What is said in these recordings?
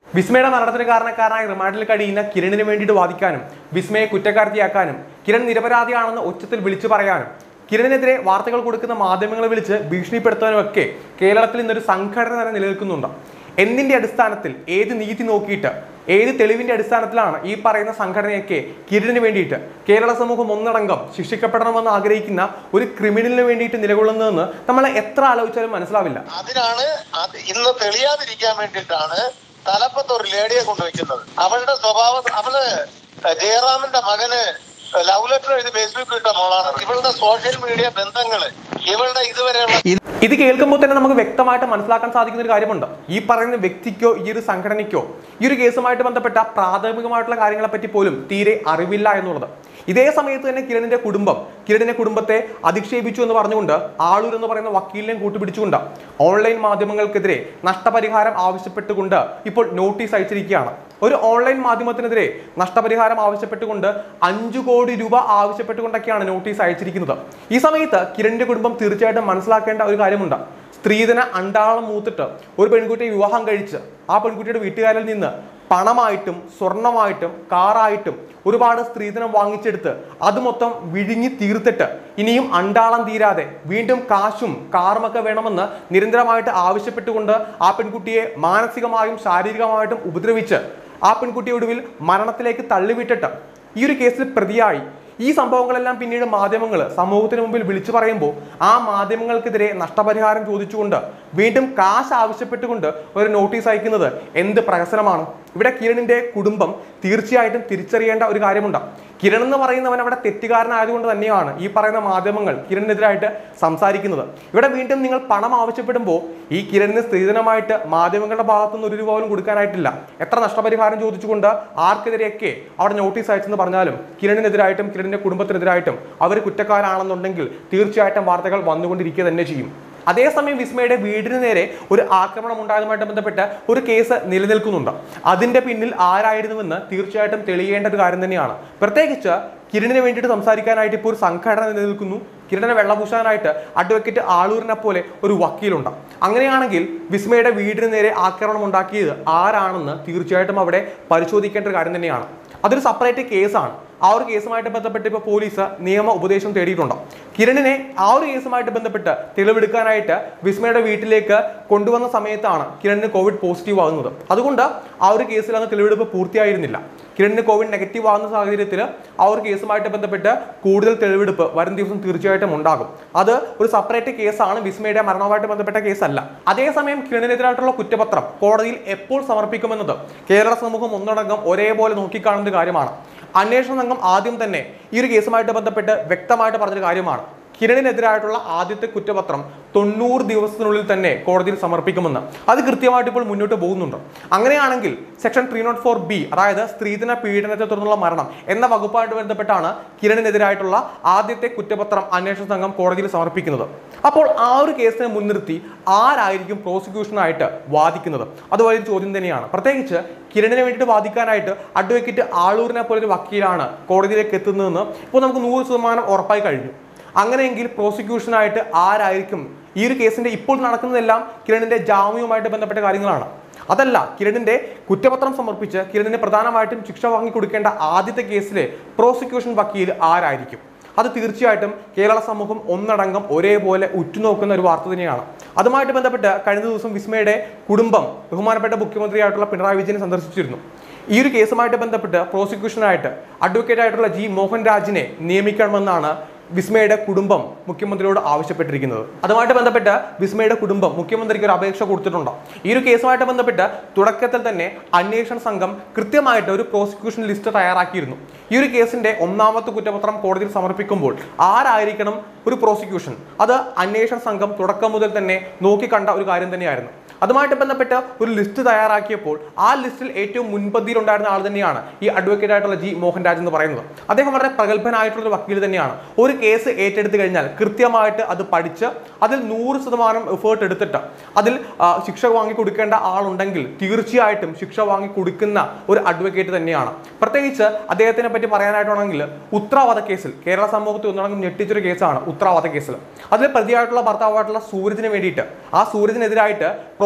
വിസ്മയുടെ മരണത്തിന് കാരണക്കാരനായി റിമാൻഡിൽ കഴിയുന്ന കിരണിന് വേണ്ടിയിട്ട് വാദിക്കാനും വിസ്മയെ കുറ്റക്കാരത്തിയാക്കാനും കിരൺ നിരപരാധിയാണെന്ന് ഉച്ചത്തിൽ വിളിച്ചു പറയാനും കിരണിനെതിരെ വാർത്തകൾ കൊടുക്കുന്ന മാധ്യമങ്ങളെ വിളിച്ച് ഭീഷണിപ്പെടുത്താനും ഒക്കെ കേരളത്തിൽ ഇന്നൊരു സംഘടന തന്നെ നിലനിൽക്കുന്നുണ്ട് എന്തിന്റെ അടിസ്ഥാനത്തിൽ ഏത് നീതി നോക്കിയിട്ട് ഏത് തെളിവിന്റെ അടിസ്ഥാനത്തിലാണ് ഈ പറയുന്ന സംഘടനയൊക്കെ കിരണിന് വേണ്ടിയിട്ട് കേരള സമൂഹം ഒന്നടങ്കം ശിക്ഷിക്കപ്പെടണമെന്ന് ആഗ്രഹിക്കുന്ന ഒരു ക്രിമിനലിന് വേണ്ടിയിട്ട് നിലകൊള്ളുന്നതെന്ന് നമ്മൾ എത്ര ആലോചിച്ചാലും മനസ്സിലാവില്ല അതിനാണ് അത് ഇന്ന് തെളിയാതിരിക്കാൻ വേണ്ടിയിട്ടാണ് തലപ്പത്ത് ഒരു ലേഡിയെ കൊണ്ടുവയ്ക്കുന്നത് അവളുടെ സ്വഭാവം അവള് ജയറാമിന്റെ മകന് ലവ് ലെറ്റർ എഴുതി ഫേസ്ബുക്കിൽ ഇട്ട മോളാണ് ഇവളുടെ സോഷ്യൽ മീഡിയ ബന്ധങ്ങള് ഇവളുടെ ഇതുവരെയുള്ള ഇത് കേൾക്കുമ്പോൾ തന്നെ നമുക്ക് വ്യക്തമായിട്ട് മനസ്സിലാക്കാൻ സാധിക്കുന്ന ഒരു കാര്യമുണ്ട് ഈ പറയുന്ന വ്യക്തിക്കോ ഈ ഒരു സംഘടനയ്ക്കോ ഈ ഒരു കേസുമായിട്ട് ബന്ധപ്പെട്ട പ്രാഥമികമായിട്ടുള്ള കാര്യങ്ങളെ പറ്റി പോലും തീരെ അറിവില്ല എന്നുള്ളത് ഇതേ സമയത്ത് തന്നെ കിരണിന്റെ കുടുംബം കിരണിന്റെ കുടുംബത്തെ അധിക്ഷേപിച്ചു എന്ന് പറഞ്ഞുകൊണ്ട് ആളൂർ എന്ന് പറയുന്ന വക്കീലിനെ കൂട്ടുപിടിച്ചുകൊണ്ട് ഓൺലൈൻ മാധ്യമങ്ങൾക്കെതിരെ നഷ്ടപരിഹാരം ആവശ്യപ്പെട്ടുകൊണ്ട് ഇപ്പോൾ നോട്ടീസ് അയച്ചിരിക്കുകയാണ് ഒരു ഓൺലൈൻ മാധ്യമത്തിനെതിരെ നഷ്ടപരിഹാരം ആവശ്യപ്പെട്ടുകൊണ്ട് അഞ്ചു കോടി രൂപ ആവശ്യപ്പെട്ടുകൊണ്ടൊക്കെയാണ് നോട്ടീസ് അയച്ചിരിക്കുന്നത് ഈ സമയത്ത് കിരണിന്റെ കുടുംബം തീർച്ചയായിട്ടും മനസ്സിലാക്കേണ്ട ഒരു കാര്യമുണ്ട് സ്ത്രീധന അണ്ടാളം മൂത്തിട്ട് ഒരു പെൺകുട്ടിയെ വിവാഹം കഴിച്ച് ആ പെൺകുട്ടിയുടെ വീട്ടുകാരിൽ നിന്ന് പണമായിട്ടും സ്വർണമായിട്ടും കാറായിട്ടും ഒരുപാട് സ്ത്രീധനം വാങ്ങിച്ചെടുത്ത് അത് മൊത്തം വിഴുങ്ങി തീർത്തിട്ട് ഇനിയും അണ്ടാളം തീരാതെ വീണ്ടും കാശും കാറുമൊക്കെ വേണമെന്ന് നിരന്തരമായിട്ട് ആവശ്യപ്പെട്ടുകൊണ്ട് ആ പെൺകുട്ടിയെ മാനസികമായും ശാരീരികമായിട്ടും ഉപദ്രവിച്ച് ആ പെൺകുട്ടിയെ ഒടുവിൽ മരണത്തിലേക്ക് തള്ളിവിട്ടിട്ട് ഈ ഒരു കേസിൽ പ്രതിയായി ഈ സംഭവങ്ങളെല്ലാം പിന്നീട് മാധ്യമങ്ങൾ സമൂഹത്തിന് മുമ്പിൽ വിളിച്ചു പറയുമ്പോൾ ആ മാധ്യമങ്ങൾക്കെതിരെ നഷ്ടപരിഹാരം ചോദിച്ചുകൊണ്ട് വീണ്ടും കാശ് ആവശ്യപ്പെട്ടുകൊണ്ട് ഒരു നോട്ടീസ് അയക്കുന്നത് എന്ത് പ്രഹസനമാണ് ഇവിടെ കിരണിന്റെ കുടുംബം തീർച്ചയായിട്ടും തിരിച്ചറിയേണ്ട ഒരു കാര്യമുണ്ട് കിരൺ എന്ന് പറയുന്നവൻ അവിടെ തെറ്റുകാരനായതുകൊണ്ട് തന്നെയാണ് ഈ പറയുന്ന മാധ്യമങ്ങൾ കിരണിനെതിരായിട്ട് സംസാരിക്കുന്നത് ഇവിടെ വീണ്ടും നിങ്ങൾ പണം ആവശ്യപ്പെടുമ്പോൾ ഈ കിരണിന് സ്ത്രീധനമായിട്ട് മാധ്യമങ്ങളുടെ ഭാഗത്തുനിന്ന് ഒരു രൂപ പോലും കൊടുക്കാനായിട്ടില്ല എത്ര നഷ്ടപരിഹാരം ചോദിച്ചുകൊണ്ട് ആർക്കെതിരെയൊക്കെ അവിടെ നോട്ടീസ് അയച്ചെന്ന് പറഞ്ഞാലും കിരണിനെതിരായിട്ടും കിരണിന്റെ കുടുംബത്തിനെതിരായിട്ടും അവർ കുറ്റക്കാരാണെന്നുണ്ടെങ്കിൽ തീർച്ചയായിട്ടും വാർത്തകൾ വന്നുകൊണ്ടിരിക്കുക തന്നെ ചെയ്യും അതേസമയം വിസ്മയുടെ വീടിന് നേരെ ഒരു ആക്രമണം ഉണ്ടായതുമായിട്ട് ബന്ധപ്പെട്ട് ഒരു കേസ് നിലനിൽക്കുന്നുണ്ട് അതിന്റെ പിന്നിൽ ആരായിരുന്നുവെന്ന് തീർച്ചയായിട്ടും തെളിയേണ്ട ഒരു കാര്യം തന്നെയാണ് പ്രത്യേകിച്ച് കിരണിന് വേണ്ടിയിട്ട് സംസാരിക്കാനായിട്ട് ഇപ്പോൾ ഒരു സംഘടന നിലനിൽക്കുന്നു കിരണിനെ വെള്ളപൂശാനായിട്ട് അഡ്വക്കേറ്റ് ആളൂരിനെ പോലെ ഒരു വക്കീലുണ്ട് അങ്ങനെയാണെങ്കിൽ വിസ്മയുടെ വീടിന് നേരെ ആക്രമണം ഉണ്ടാക്കിയത് ആരാണെന്ന് തീർച്ചയായിട്ടും അവിടെ പരിശോധിക്കേണ്ട ഒരു കാര്യം തന്നെയാണ് അതൊരു സെപ്പറേറ്റ് കേസാണ് ആ ഒരു കേസുമായിട്ട് ബന്ധപ്പെട്ട് ഇപ്പോൾ പോലീസ് നിയമ ഉപദേശം തേടിയിട്ടുണ്ട് കിരണിനെ ആ ഒരു കേസുമായിട്ട് ബന്ധപ്പെട്ട് തെളിവെടുക്കാനായിട്ട് വിസ്മയുടെ വീട്ടിലേക്ക് കൊണ്ടുവന്ന സമയത്താണ് കിരണിന് കോവിഡ് പോസിറ്റീവ് ആകുന്നത് അതുകൊണ്ട് ആ ഒരു കേസിൽ അന്ന് തെളിവെടുപ്പ് പൂർത്തിയായിരുന്നില്ല കിരണിന് കോവിഡ് നെഗറ്റീവ് ആകുന്ന സാഹചര്യത്തിൽ ആ ഒരു കേസുമായിട്ട് ബന്ധപ്പെട്ട് കൂടുതൽ തെളിവെടുപ്പ് വരും ദിവസം തീർച്ചയായിട്ടും ഉണ്ടാകും അത് ഒരു സെപ്പറേറ്റ് കേസാണ് വിസ്മയുടെ മരണവുമായിട്ട് ബന്ധപ്പെട്ട കേസല്ല അതേസമയം കിരണിനെതിരായിട്ടുള്ള കുറ്റപത്രം കോടതിയിൽ എപ്പോൾ സമർപ്പിക്കുമെന്നത് കേരള സമൂഹം ഒന്നടങ്കം ഒരേപോലെ നോക്കിക്കാണുന്ന ഒരു കാര്യമാണ് അന്വേഷണ സംഘം ആദ്യം തന്നെ ഈ ഒരു കേസുമായിട്ട് ബന്ധപ്പെട്ട് വ്യക്തമായിട്ട് പറഞ്ഞൊരു കാര്യമാണ് കിരണിനെതിരായിട്ടുള്ള ആദ്യത്തെ കുറ്റപത്രം തൊണ്ണൂറ് ദിവസത്തിനുള്ളിൽ തന്നെ കോടതിയിൽ സമർപ്പിക്കുമെന്ന് അത് കൃത്യമായിട്ട് ഇപ്പോൾ മുന്നോട്ട് പോകുന്നുണ്ട് അങ്ങനെയാണെങ്കിൽ section three naught four B അതായത് സ്ത്രീധന പീഡനത്തെ തുടർന്നുള്ള മരണം എന്ന വകുപ്പായിട്ട് ബന്ധപ്പെട്ടാണ് കിരണിനെതിരായിട്ടുള്ള ആദ്യത്തെ കുറ്റപത്രം അന്വേഷണ സംഘം കോടതിയിൽ സമർപ്പിക്കുന്നത് അപ്പോൾ ആ ഒരു കേസിനെ മുൻനിർത്തി ആരായിരിക്കും പ്രോസിക്യൂഷനായിട്ട് വാദിക്കുന്നത് അത് വലിയൊരു ചോദ്യം തന്നെയാണ് പ്രത്യേകിച്ച് കിരണിന് വേണ്ടിയിട്ട് വാദിക്കാനായിട്ട് അഡ്വക്കേറ്റ് ആളൂരിനെ പോലെ ഒരു വക്കീലാണ് കോടതിയിലേക്ക് എത്തുന്നതെന്ന് ഇപ്പോൾ നമുക്ക് നൂറ് ശതമാനം ഉറപ്പായി കഴിഞ്ഞു അങ്ങനെയെങ്കിൽ പ്രോസിക്യൂഷനായിട്ട് ആരായിരിക്കും ഈ ഒരു കേസിന്റെ ഇപ്പോൾ നടക്കുന്നതെല്ലാം കിരണിന്റെ ജാമ്യവുമായിട്ട് ബന്ധപ്പെട്ട കാര്യങ്ങളാണ് അതല്ല കിരണിന്റെ കുറ്റപത്രം സമർപ്പിച്ച് കിരണിന് പ്രധാനമായിട്ടും ശിക്ഷ വാങ്ങിക്കൊടുക്കേണ്ട ആദ്യത്തെ കേസിലെ പ്രോസിക്യൂഷൻ വക്കീൽ ആരായിരിക്കും അത് തീർച്ചയായിട്ടും കേരള സമൂഹം ഒന്നടങ്കം ഒരേപോലെ ഉറ്റുനോക്കുന്ന ഒരു വാർത്ത തന്നെയാണ് അതുമായിട്ട് ബന്ധപ്പെട്ട് കഴിഞ്ഞ ദിവസം വിസ്മയുടെ കുടുംബം ബഹുമാനപ്പെട്ട മുഖ്യമന്ത്രിയായിട്ടുള്ള പിണറായി വിജയനെ സന്ദർശിച്ചിരുന്നു ഈ ഒരു കേസുമായിട്ട് ബന്ധപ്പെട്ട് പ്രോസിക്യൂഷനായിട്ട് അഡ്വക്കേറ്റ് ആയിട്ടുള്ള ജി മോഹൻ രാജിനെ നിയമിക്കണമെന്നാണ് വിസ്മയുടെ കുടുംബം മുഖ്യമന്ത്രിയോട് ആവശ്യപ്പെട്ടിരിക്കുന്നത് അതുമായിട്ട് ബന്ധപ്പെട്ട് വിസ്മയുടെ കുടുംബം മുഖ്യമന്ത്രിക്ക് ഒരു അപേക്ഷ കൊടുത്തിട്ടുണ്ട് ഈ ഒരു കേസുമായിട്ട് ബന്ധപ്പെട്ട് തുടക്കത്തിൽ തന്നെ അന്വേഷണ സംഘം കൃത്യമായിട്ട് ഒരു പ്രോസിക്യൂഷൻ ലിസ്റ്റ് തയ്യാറാക്കിയിരുന്നു ഈ ഒരു കേസിന്റെ ഒന്നാമത്തെ കുറ്റപത്രം കോടതിയിൽ സമർപ്പിക്കുമ്പോൾ ആരായിരിക്കണം ഒരു പ്രോസിക്യൂഷൻ അത് അന്വേഷണ സംഘം തുടക്കം മുതൽ തന്നെ നോക്കിക്കണ്ട ഒരു കാര്യം തന്നെയായിരുന്നു അതുമായിട്ട് ബന്ധപ്പെട്ട് ഒരു ലിസ്റ്റ് തയ്യാറാക്കിയപ്പോൾ ആ ലിസ്റ്റിൽ ഏറ്റവും മുൻപന്തിയിൽ ഉണ്ടായിരുന്ന ആൾ തന്നെയാണ് ഈ അഡ്വക്കേറ്റ് ആയിട്ടുള്ള ജി മോഹൻ രാജ് എന്ന് പറയുന്നത് അദ്ദേഹം വളരെ പ്രഗത്ഭനായിട്ടുള്ള ഒരു വക്കീൽ തന്നെയാണ് ഒരു കേസ് ഏറ്റെടുത്ത് കഴിഞ്ഞാൽ കൃത്യമായിട്ട് അത് പഠിച്ച് അതിൽ നൂറ് ശതമാനം എഫേർട്ട് എടുത്തിട്ട് അതിൽ ആ, ശിക്ഷ വാങ്ങി കൊടുക്കേണ്ട ആളുണ്ടെങ്കിൽ തീർച്ചയായിട്ടും ശിക്ഷ വാങ്ങി കൊടുക്കുന്ന ഒരു അഡ്വക്കേറ്റ് തന്നെയാണ് പ്രത്യേകിച്ച് അദ്ദേഹത്തിനെ പറ്റി പറയാനായിട്ടാണെങ്കിൽ ഉത്തരവാദ കേസിൽ കേരള സമൂഹത്തിൽ ഒന്നടങ്കം ഞെട്ടിച്ചൊരു കേസാണ് ഉത്തരവാദ കേസിൽ അതിൽ പ്രതിയായിട്ടുള്ള ഭർത്താവായിട്ടുള്ള സൂരജിന് വേണ്ടിയിട്ട് ആ സൂരജിനെതിരായിട്ട്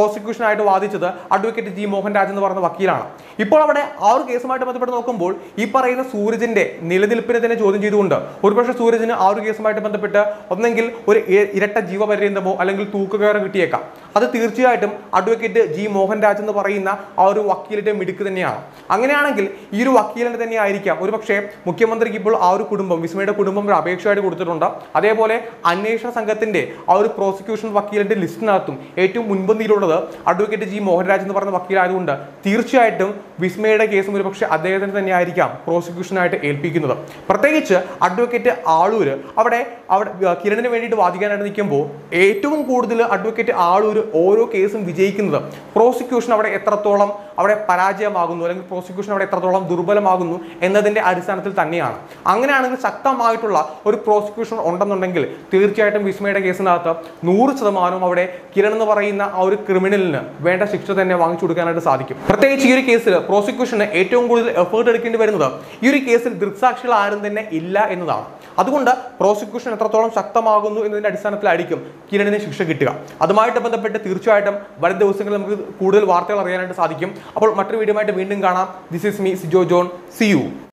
പ്രോസിക്യൂഷനായിട്ട് വാദിച്ചത് അഡ്വക്കേറ്റ് ജി മോഹൻരാജ് എന്ന് പറയുന്ന വക്കീലാണ് ഇപ്പോൾ അവിടെ ആ ഒരു കേസുമായിട്ട് ബന്ധപ്പെട്ട് നോക്കുമ്പോൾ ഈ പറയുന്ന സൂരജിന്റെ നിലനിൽപ്പിനെ തന്നെ ചോദ്യം ചെയ്തുകൊണ്ട് ഒരുപക്ഷെ സൂരജിന് ആ ഒരു കേസുമായിട്ട് ബന്ധപ്പെട്ട് ഒന്നെങ്കിൽ ഒരു ഇ- ഇരട്ട ജീവപര്യന്തമോ അല്ലെങ്കിൽ തൂക്കുകയറോ കിട്ടിയേക്കാം അത് തീർച്ചയായിട്ടും അഡ്വക്കേറ്റ് ജി മോഹൻരാജ് എന്ന് പറയുന്ന ആ ഒരു വക്കീലിന്റെ മിടുക്ക് തന്നെയാണ് അങ്ങനെയാണെങ്കിൽ ഈ ഒരു വക്കീലിന് തന്നെ ആയിരിക്കാം ഒരുപക്ഷെ മുഖ്യമന്ത്രിക്ക് ഇപ്പോൾ ആ ഒരു കുടുംബം വിസ്മയുടെ കുടുംബം ഒരു അപേക്ഷയായിട്ട് കൊടുത്തിട്ടുണ്ട് അതേപോലെ അന്വേഷണ സംഘത്തിന്റെ ആ ഒരു പ്രോസിക്യൂഷൻ വക്കീലിന്റെ ലിസ്റ്റിനകത്തും ഏറ്റവും മുൻപന്തിയിലുള്ളത് അഡ്വക്കേറ്റ് ജി മോഹൻരാജ് എന്ന് പറയുന്ന വക്കീലായതുകൊണ്ട് തീർച്ചയായിട്ടും വിസ്മയുടെ കേസും ഒരുപക്ഷെ അദ്ദേഹത്തിന് തന്നെ ആയിരിക്കാം പ്രോസിക്യൂഷനായിട്ട് ഏൽപ്പിക്കുന്നത് പ്രത്യേകിച്ച് അഡ്വക്കേറ്റ് ആളൂര് അവിടെ അവിടെ ആ, കിരണിന് വേണ്ടിയിട്ട് വാദിക്കാനായിട്ട് നിൽക്കുമ്പോൾ ഏറ്റവും കൂടുതൽ അഡ്വക്കേറ്റ് ആളൂര് ഓരോ കേസും വിജയിക്കുന്നത് പ്രോസിക്യൂഷൻ അവിടെ എത്രത്തോളം അവിടെ പരാജയമാകുന്നു അല്ലെങ്കിൽ പ്രോസിക്യൂഷൻ അവിടെ എത്രത്തോളം ദുർബലമാകുന്നു എന്നതിന്റെ അടിസ്ഥാനത്തിൽ തന്നെയാണ് അങ്ങനെയാണെങ്കിൽ ശക്തമായിട്ടുള്ള ഒരു പ്രോസിക്യൂഷൻ ഉണ്ടെന്നുണ്ടെങ്കിൽ തീർച്ചയായിട്ടും വിസ്മയുടെ കേസിനകത്ത് നൂറ് ശതമാനവും അവിടെ കിരൺ എന്ന് പറയുന്ന ആ ഒരു ക്രിമിനലിന് വേണ്ട ശിക്ഷ തന്നെ വാങ്ങിച്ചു കൊടുക്കാനായിട്ട് സാധിക്കും പ്രത്യേകിച്ച് ഈ ഒരു കേസിൽ പ്രോസിക്യൂഷന് ഏറ്റവും കൂടുതൽ എഫേർട്ട് എടുക്കേണ്ടി വരുന്നത് ഈ ഒരു കേസിൽ ദൃക്സാക്ഷികൾ ആരും തന്നെ ഇല്ല എന്നതാണ് അതുകൊണ്ട് പ്രോസിക്യൂഷൻ എത്രത്തോളം ശക്തമാകുന്നു എന്നതിന്റെ അടിസ്ഥാനത്തിലായിരിക്കും കിരണിന് ശിക്ഷ കിട്ടുക അതുമായിട്ട് ബന്ധപ്പെട്ട് തീർച്ചയായിട്ടും വരും ദിവസങ്ങളിൽ നമുക്ക് കൂടുതൽ വാർത്തകൾ അറിയാനായിട്ട് സാധിക്കും അപ്പോൾ മറ്റൊരു വീഡിയോ ആയിട്ട് വീണ്ടും കാണാം this is me Sijo John see U